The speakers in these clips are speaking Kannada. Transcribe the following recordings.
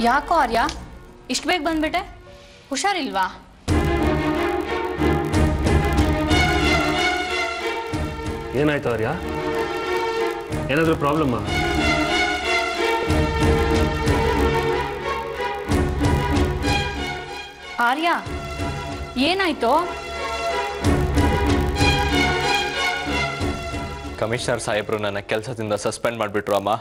ಯಾಕೋ ಆರ್ಯ ಇಷ್ಟು ಬೇಗ ಬಂದ್ಬಿಟ್ಟೆ ಹುಷಾರಿಲ್ವಾ ಏನಾಯ್ತು ಆರ್ಯ ಏನಾದರೂ ಪ್ರಾಬ್ಲಮ್ಮಾ ಆರ್ಯ ಏನಾಯ್ತು ಕಮಿಷನರ್ ಸಾಹೇಬ್ರು ನನ್ನ ಕೆಲಸದಿಂದ ಸಸ್ಪೆಂಡ್ ಮಾಡಿಬಿಟ್ರು ಅಮ್ಮ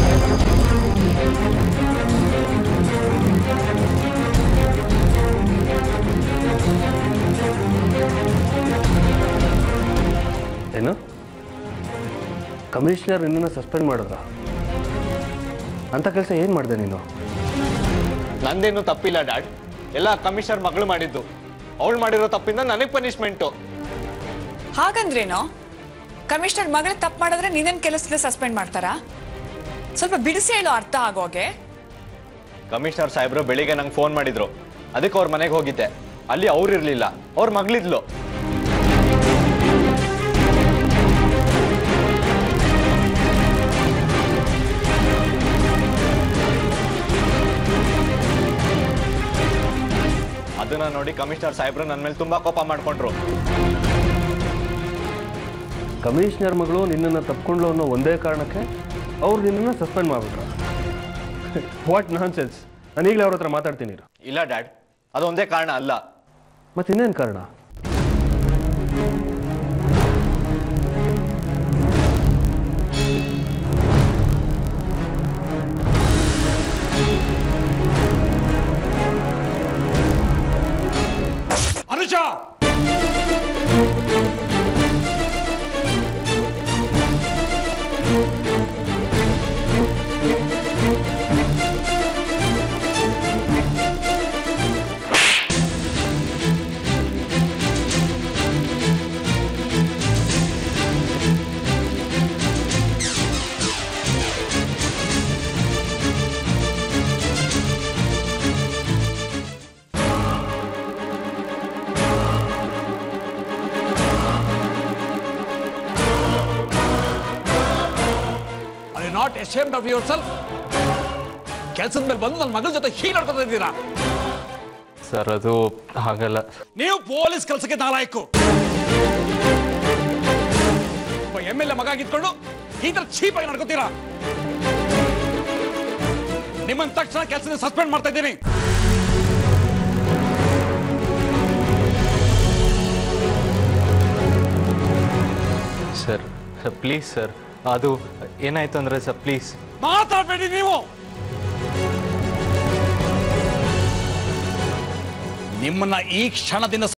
ಏನು ಕಮಿಷನರ್ ನಿನ್ನನ್ನು ಸಸ್ಪೆಂಡ್ ಮಾಡಿದ್ರ ಅಂಥ ಕೆಲಸ ಏನು ಮಾಡಿದೆ ನೀನು ನಂದೇನು ತಪ್ಪಿಲ್ಲ ಡ್ಯಾಡ್ ಎಲ್ಲ ಕಮಿಷನರ್ ಮಗಳು ಮಾಡಿದ್ದು ಅವಳು ಮಾಡಿರೋ ತಪ್ಪಿಂದ ನನಗೆ ಪನಿಷ್ಮೆಂಟು ಹಾಗಂದ್ರೇನು ಕಮಿಷನರ್ ಮಗಳ ತಪ್ಪು ಮಾಡಿದ್ರೆ ನಿನ್ನನ್ ಕೆಲಸದಿಂದ ಸಸ್ಪೆಂಡ್ ಮಾಡ್ತಾರಾ ಸ್ವಲ್ಪ ಬಿಡಿಸಿ ಹೇಳೋ ಅರ್ಥ ಆಗೋಗೆ ಕಮಿಷನರ್ ಸಾಹೇಬ್ರು ಬೆಳಿಗ್ಗೆ ನಂಗೆ ಫೋನ್ ಮಾಡಿದ್ರು ಅದಕ್ಕೆ ಅವ್ರ ಮನೆಗೆ ಹೋಗಿದ್ದೆ ಅಲ್ಲಿ ಅವ್ರು ಇರಲಿಲ್ಲ ಅವ್ರ ಮಗಳಿದ್ಲು ಅದನ್ನ ನೋಡಿ ಕಮಿಷನರ್ ಸಾಹೇಬ್ರು ನನ್ನ ಮೇಲೆ ತುಂಬಾ ಕೋಪ ಮಾಡ್ಕೊಂಡ್ರು ಕಮಿಷನರ್ ಮಗಳು ನಿನ್ನನ್ನು ತಪ್ಕೊಂಡ್ಲು ಅನ್ನೋ ಒಂದೇ ಕಾರಣಕ್ಕೆ ಅವ್ರು ನಿನ್ನನ್ನು ಸಸ್ಪೆಂಡ್ ಮಾಡಿಬಿಟ್ರ ವಾಟ್ ನಾನ್ ಸೆನ್ಸ್ ನಾನು ಈಗಲೇ ಅವ್ರ ಹತ್ರ ಮಾತಾಡ್ತೀನಿ ಇರು. ಇಲ್ಲ ಡ್ಯಾಡ್ ಅದೊಂದೇ ಕಾರಣ ಅಲ್ಲ ಮತ್ತೆ ಇನ್ನೇನು ಕಾರಣ Anusha I not ashamed of yourself ಕೆಲಸದ ಮೇಲೆ ಬಂದು ನನ್ನ ಮಗಳ ಜೊತೆ ಹೀಗೆ ನಡ್ಕೊತಾ ಇದ್ದೀರಾ ಸರ್ ಅದು ಹಾಗಲ್ಲ ನೀವು ಪೊಲೀಸ್ ಕೆಲಸಕ್ಕೆ ನಾಲಾಯಕು ಒಬ್ಬ ಎಮ್ ಎಲ್ ಎ ಮಗ ಆಗಿದ್ಕೊಂಡು ಈ ತರ ಚೀಪ್ ಆಗಿ ನಡ್ಕೋತೀರಾ ನಿಮ್ಮನ್ನ ತಕ್ಷಣ ಕೆಲಸದಿಂದ ಸಸ್ಪೆಂಡ್ ಮಾಡ್ತಾ ಇದ್ದೀನಿ ಸರ್ ಪ್ಲೀಸ್ ಸರ್ ಅದು ಏನಾಯ್ತು ಅಂದ್ರೆ ಸರ್ ಪ್ಲೀಸ್ ಮಾತಾಡಬೇಡಿ ನೀವು ನಿಮ್ಮನ್ನ ಈ ಕ್ಷಣದಿಂದ